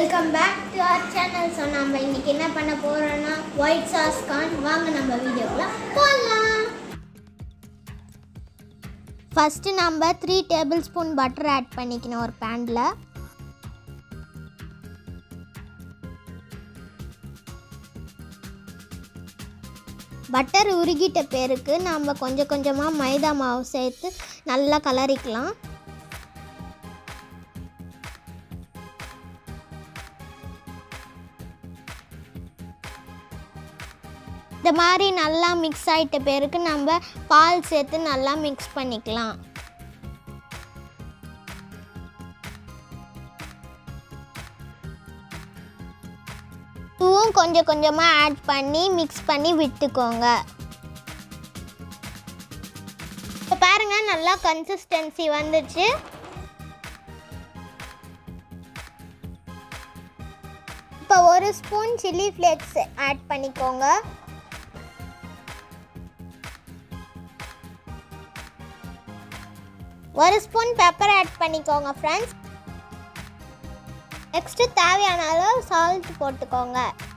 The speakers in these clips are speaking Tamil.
welcome back to our channel so நம்ம இன்னைக்கு என்ன பண்ண போறோம்னா ஒயிட் சாஸ் கார்ன் வாங்க நம்ம வீடியோக்குள்ள போகலாம் ஃபஸ்ட்டு நம்ம three tablespoon butter add பண்ணிக்கணும் ஒரு பேனில் பட்டர் உருகிட்ட பேருக்கு நம்ம கொஞ்சம் கொஞ்சமாக மைதா மாவு சேர்த்து நல்லா கலரிக்கலாம் இந்த மாதிரி நல்லா மிக்ஸ் ஆகிட்ட பேருக்கு நம்ம பால் சேர்த்து நல்லா மிக்ஸ் பண்ணிக்கலாம் உப்பும் கொஞ்சம் கொஞ்சமாக ஆட் பண்ணி மிக்ஸ் பண்ணி விட்டுக்கோங்க இப்போ பாருங்க நல்லா கன்சிஸ்டன்சி வந்துச்சு இப்போ ஒரு ஸ்பூன் சில்லி ஃப்ளேக்ஸ் ஆட் பண்ணிக்கோங்க ஒரு ஸ்பூன் பெப்பர் ஆட் பண்ணிக்கோங்க ஃப்ரெண்ட்ஸ் நெக்ஸ்ட்டு தேவையான அளவு சால்ட் போட்டுக்கோங்க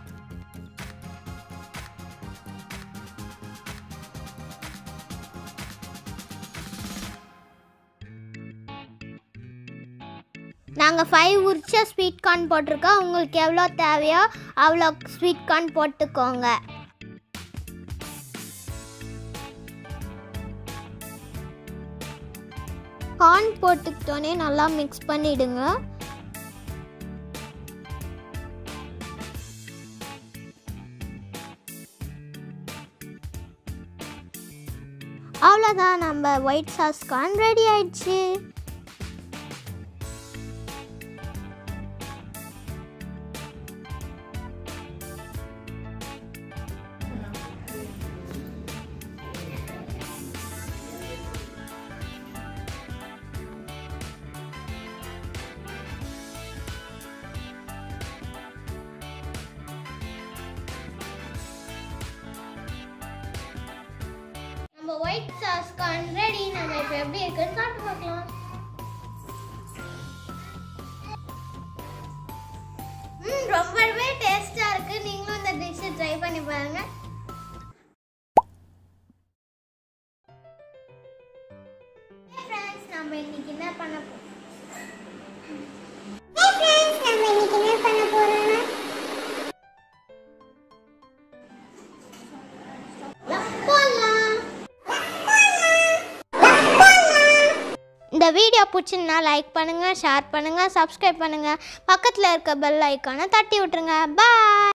நாங்கள் ஃபைவ் உரிச்ச ஸ்வீட் கார்ன் போட்டிருக்கோம் உங்களுக்கு எவ்வளோ தேவையோ அவ்வளோ ஸ்வீட் கார்ன் போட்டுக்கோங்க கார்ன் போட்டுக்கிட்டோன்னே நல்லா மிக்ஸ் பண்ணிடுங்க அவ்வளோதான் நம்ம ஒயிட் சாஸ் கார்ன் ரெடி ஆயிடுச்சு நம்ம ஒயிட் சாஸ் கார்ன் ரெடி நம்ம இப்போ எப்படி இருக்குன்னு சாப்பிட்டு பார்க்கலாம் ம் ரொம்பவே டேஸ்டா இருக்கு நீங்களும் இந்த டிஷ்ஷை ட்ரை பண்ணி பாருங்க ஃப்ரெண்ட்ஸ் நம்ம இன்னைக்கு என்ன பண்ண போறோம் ஃப்ரெண்ட்ஸ் நம்ம இன்னைக்கு என்ன பண்ண போறோம்னா போலாம் இந்த வீடியோ பிடிச்சிருந்தா லைக் பண்ணுங்கள் ஷேர் பண்ணுங்கள் சப்ஸ்கிரைப் பண்ணுங்கள் பக்கத்தில் இருக்க பெல் ஐக்கானை தட்டி விட்டுருங்க பாய்